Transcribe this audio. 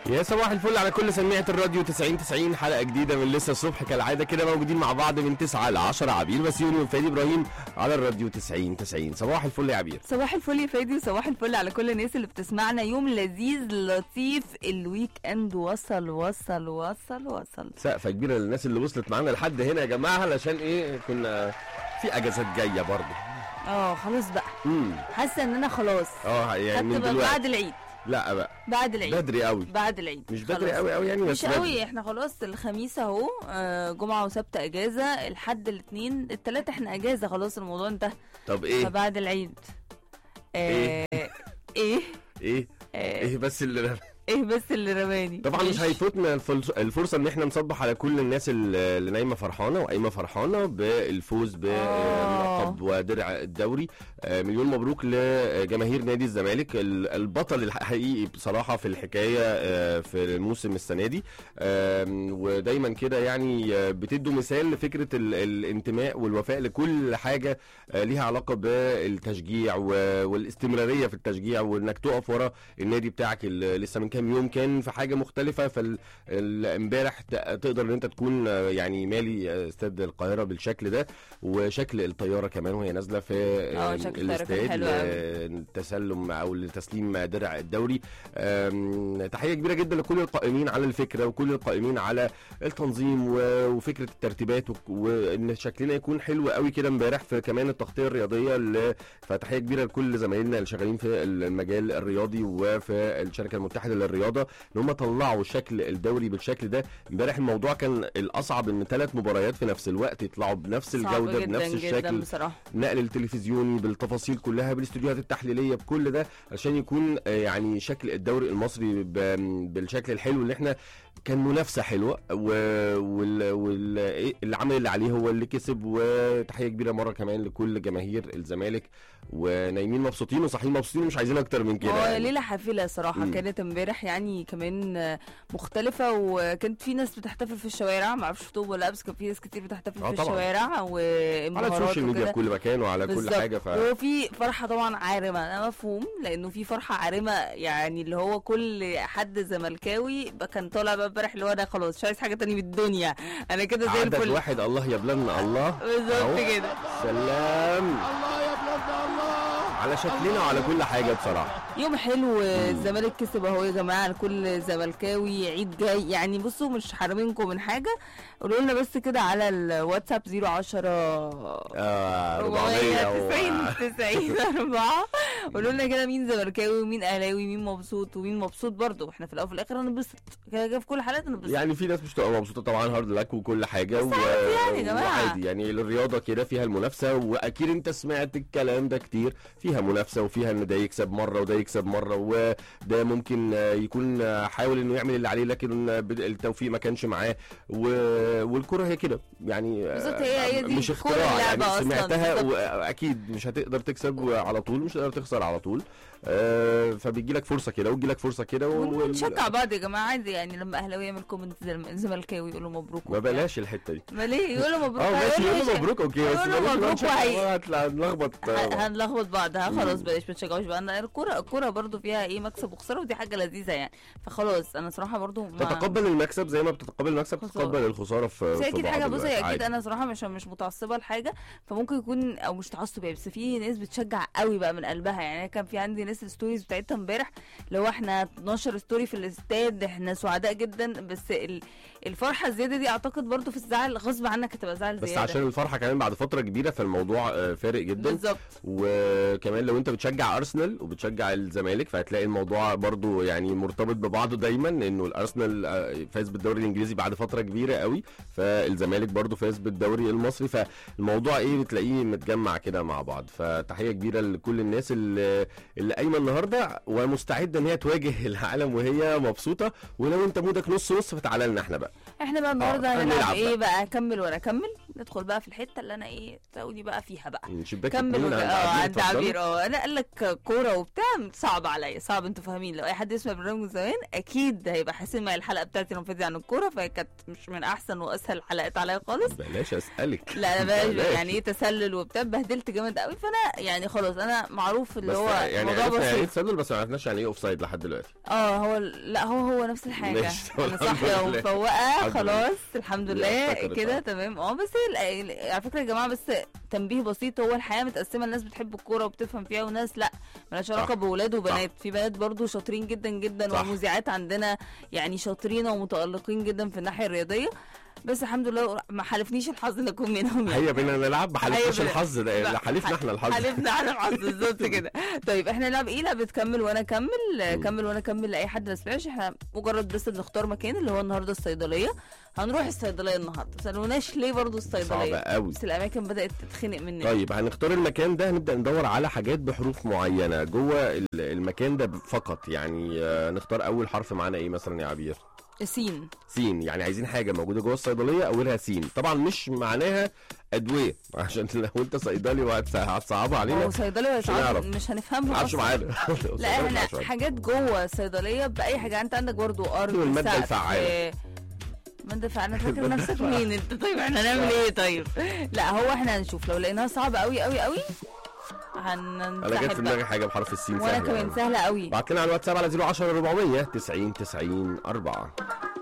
يا صباح الفل على كل سميعة الراديو 90 90 حلقة جديدة من لسه الصبح كالعادة كده موجودين مع بعض من 9 ل 10 عبير بسيوني وفادي ابراهيم على الراديو 90 90 صباح الفل يا عبير صباح الفل يا فادي وصباح الفل على كل الناس اللي بتسمعنا يوم لذيذ لطيف الويك اند وصل وصل وصل وصل سقفة كبيرة للناس اللي وصلت معانا لحد هنا يا جماعة علشان ايه كنا في اجازات جاية برضه اه خلاص بقى امم حاسه ان انا خلاص اه يعني من خدت بقى دلوقتي بعد العيد لا بقى بعد العيد بدري قوي بعد العيد مش بدري خلاص. قوي قوي يعني مش بس بدري. قوي احنا خلاص الخميس اهو آه، جمعه وسبت اجازه الحد الاثنين الثلاث احنا اجازه خلاص الموضوع انتهى طب ايه فبعد العيد إيه؟ آه، ايه ايه آه، ايه بس اللي ايه بس اللي رماني طبعا مش هيفوتنا الفرص- الفرصه ان احنا نصبح على كل الناس اللي اللي نايمه فرحانه وقايمه فرحانه بالفوز بلقب ودرع الدوري آه، مليون مبروك لجماهير نادي الزمالك ال- البطل الحقيقي بصراحه في الحكايه آه، في الموسم السنه دي آم، ودايما كده يعني آه، بتدوا مثال لفكره ال- الانتماء والوفاء لكل حاجه آه، ليها علاقه بالتشجيع و- والاستمراريه في التشجيع وانك تقف ورا النادي بتاعك اللي لسه من كام يوم كان في حاجه مختلفه فامبارح تقدر ان انت تكون آه، يعني مالي آه، استاد القاهره بالشكل ده وشكل الطياره كمان وهي نازله في آه، آه، شكل الطيارة كان الاستاد حلو أوي. للتسلم او لتسليم درع الدوري آم، تحيه كبيره جدا لكل القائمين على الفكره وكل القائمين على التنظيم و- وفكره الترتيبات وك- وان شكلنا يكون حلو قوي كده امبارح في كمان التغطيه الرياضيه اللي فتحيه كبيره لكل زمايلنا اللي شغالين في المجال الرياضي وفي الشركه المتحده للرياضه ان هم طلعوا شكل الدوري بالشكل ده امبارح الموضوع كان الاصعب ان ثلاث مباريات في نفس الوقت يطلعوا بنفس صعب الجوده جدا بنفس جدا الشكل بصراحه النقل التلفزيوني بالتفاصيل كلها بالاستوديوهات التحليليه بكل ده عشان يكون آه، يعني شكل الدوري المصري ب- بالشكل الحلو اللي احنا كان منافسه حلوه و- وال وال إيه اللي عمل اللي عليه هو اللي كسب وتحيه كبيره مره كمان لكل جماهير الزمالك ونايمين مبسوطين وصاحيين مبسوطين مش عايزين اكتر من كده هو يعني. ليله حافله صراحه مم. كانت امبارح يعني كمان آه، مختلفه وكانت في ناس بتحتفل في الشوارع ما اعرفش طوب ولا بس كان في ناس كتير بتحتفل آه في طبعاً. الشوارع على وانبهارات السوشيال ميديا في وكده كل مكان وعلى كل بالظبط. حاجه ف وفي فرحه طبعا عارمه انا مفهوم لانه في فرحه عارمه يعني اللي هو كل حد زملكاوي بقى كان طالع بقى امبارح اللي هو انا خلاص مش عايز حاجه تانية بالدنيا انا كده زي عدد الفل واحد الله يا بلادنا الله بالظبط أهو. كده سلام الله يا بلادنا الله على شكلنا وعلى كل حاجه بصراحه يوم حلو الزمالك كسب اهو يا جماعه لكل زملكاوي عيد جاي يعني بصوا مش حارمينكم من حاجه قولوا لنا بس كده على الواتساب 010 آه 400 و- 490 90 4 قولوا لنا كده مين زملكاوي ومين اهلاوي مين مبسوط ومين مبسوط برضه احنا في الاول وفي الاخر هنبسط كده كده في كل حالات هنبسط يعني في ناس مش تبقى مبسوطه طبعا هارد لك وكل حاجه بس عادي يعني يا جماعة. وعادي يعني الرياضه كده فيها المنافسه واكيد انت سمعت الكلام ده كتير فيها منافسه وفيها ان ده يكسب مره وده يكسب مره وده ممكن آه، يكون آه، حاول انه يعمل اللي عليه لكن آه، بد- التوفيق ما كانش معاه و- والكره هي كده يعني آه، بالظبط، هي- هي دي مش كل اختراع يعني اللعبة أصلاً، سمعتها بالظبط. واكيد مش هتقدر تكسب على طول مش هتقدر تخسر على طول آه، فبيجي لك فرصه كده ويجي لك فرصه كده و- ونشجع بعض يا جماعه عادي يعني لما اهلاوي يعمل كومنت زم- زملكاوي يقولوا مبروك ما وبتاع. بلاش الحته دي ما ليه يقولوا مبروك اه ماشي هيقولوا يقولوا مش- مبروك اوكي بس يقولوا بلاش مبروك بقى وهي- نشجع- هتلا- نلخبط ه- هنلخبط بعض ها خلاص مم. بلاش ما تشجعوش بقى أنا الكوره الكوره برضو فيها ايه مكسب وخساره ودي حاجه لذيذه يعني فخلاص انا صراحه برضو ما تتقبل المكسب زي ما بتتقبل المكسب خسارة. تتقبل الخساره في بس في اكيد بعض حاجه بص الوقت هي اكيد عادي. انا صراحه مش مش متعصبه لحاجه فممكن يكون او مش تعصب يعني بس في ناس بتشجع قوي بقى من قلبها يعني أنا كان في عندي ناس الستوريز بتاعتها امبارح اللي هو احنا 12 ستوري في الاستاد احنا سعداء جدا بس ال- الفرحه الزياده دي اعتقد برضو في الزعل غصب عنك هتبقى زعل بس زياده عشان الفرحه كمان بعد فتره كبيره فالموضوع آه، فارق جدا بالظبط وكمان لو انت بتشجع ارسنال وبتشجع الزمالك فهتلاقي الموضوع برضو يعني مرتبط ببعضه دايما انه الارسنال آه، فاز بالدوري الانجليزي بعد فتره كبيره قوي فالزمالك برضو فاز بالدوري المصري فالموضوع ايه بتلاقيه متجمع كده مع بعض فتحيه كبيره لكل الناس اللي اللي قايمه النهارده ومستعده ان هي تواجه العالم وهي مبسوطه ولو انت مودك نص نص فتعالى لنا احنا بقى احنا بقى النهارده آه، هنلعب هنلعب ايه بقى اكمل ولا اكمل ندخل بقى في الحته اللي انا ايه تقولي بقى فيها بقى شباك كمل اتنين وج- عند اه عبير، عند اتفضلي. عبير اه انا قال لك كوره وبتاع صعب عليا صعب انتوا فاهمين لو اي حد يسمع برنامج من زمان اكيد هيبقى حاسس ان الحلقه بتاعتي نفذي عن الكوره فهي كانت مش من احسن واسهل الحلقات عليا خالص بلاش اسالك لا انا بقى بلاش. يعني ايه تسلل وبتاع بهدلت جامد قوي فانا يعني خلاص انا معروف اللي بس هو يعني موضوع عرفنا يعني ايه بسيط تسلل بس ما عرفناش يعني ايه اوف سايد لحد دلوقتي اه هو لا هو هو نفس الحاجه ماشي، انا الحمد صاحيه لله. ومفوقه الحمد لله. خلاص الحمد لله لا، افتكرت، كده اه. تمام اه بس هي ال- على فكره يا جماعه بس تنبيه بسيط هو الحياه متقسمه الناس بتحب الكوره وبتفهم فيها وناس لا مالهاش علاقه صح. بولاد وبنات في بنات برضو شاطرين جدا جدا صح. ومذيعات عندنا يعني شاطرين ومتالقين جدا في الناحيه الرياضيه بس الحمد لله ما حلفنيش الحظ ان اكون منهم يعني. هيا بينا نلعب ما هيا حلفناش بينا. الحظ ده لا، حلفنا احنا الحظ حلفنا على الحظ بالظبط كده طيب احنا نلعب ايه لعبه كمل وانا اكمل مم. كمل وانا اكمل لاي حد ما سمعش احنا مجرد بس بنختار مكان اللي هو النهارده الصيدليه هنروح الصيدليه النهارده ما تسالوناش ليه برضو صعبة الصيدليه قوي بس الاماكن بدات تتخنق مننا طيب هنختار المكان ده هنبدا ندور على حاجات بحروف معينه جوه ال- المكان ده فقط يعني آه، نختار اول حرف معانا ايه مثلا يا عبير سين سين يعني عايزين حاجه موجوده جوه الصيدليه اولها سين طبعا مش معناها ادويه عشان لو انت صيدلي وهتس- هتصعبها هو علينا صيدليه مش هنعرف. مش ما هنفهمها تعرفش اصلا معانا لا صيدلي احنا مش عارف. حاجات جوه الصيدليه باي حاجه انت عندك برضو ارض والمادة سقف، الفعالة. آه، مادة فعالة فاكر نفسك مين انت طيب احنا هنعمل ايه طيب لا هو احنا هنشوف لو لقيناها صعبة قوي قوي قوي انا جت في هنسحب دماغي بقى حاجه بحرف السين وانا سهله كمان يعني. سهلة قوي بعت لنا على الواتساب على 010 400 90 90 4